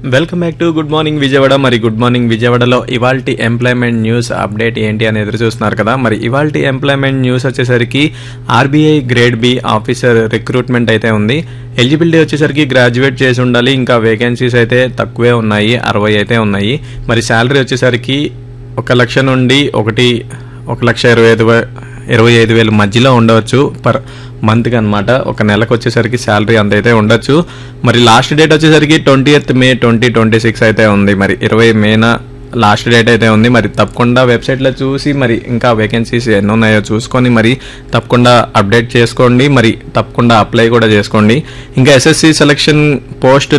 welcome back to good morning Vijayawada మరి good morning విజయవాడలో ఇవాల్టి ఎంప్లాయ్మెంట్ న్యూస్ అప్డేట్ ఏంటి అని ఎదురు చూస్తున్నారు కదా మరి ఇవాల్టి ఎంప్లాయ్మెంట్ న్యూస్ వచ్చేసరికి RBI grade B officer recruitment అయితే ఉంది ఎలిజిబిలిటీ వచ్చేసరికి గ్రాడ్యుయేట్ చేసి ఉండాలి ఇంకా వేకెన్సీస్ అయితే తక్కువే ఉన్నాయి అరవై అయితే ఉన్నాయి మరి శాలరీ వచ్చేసరికి ఒక లక్ష నుండి ఒకటి ఒక లక్ష ఇరవై ఐదు వే- ఇరవై ఐదు వేలు మధ్యలో ఉండవచ్చు పర్ మంత్కి అనమాట ఒక నెలకు వచ్చేసరికి శాలరీ అంత అయితే ఉండొచ్చు మరి లాస్ట్ డేట్ వచ్చేసరికి twenty eighth May twenty twenty six అయితే ఉంది మరి ఇరవై మేన లాస్ట్ డేట్ అయితే ఉంది మరి తప్పకుండా వెబ్సైట్లో చూసి మరి ఇంకా వేకెన్సీస్ ఎన్ని ఉన్నాయో చూసుకొని మరి తప్పకుండా అప్డేట్ చేసుకోండి మరి తప్పకుండా అప్లై కూడా చేసుకోండి ఇంకా ఎస్ఎస్సి సెలక్షన్ పోస్ట్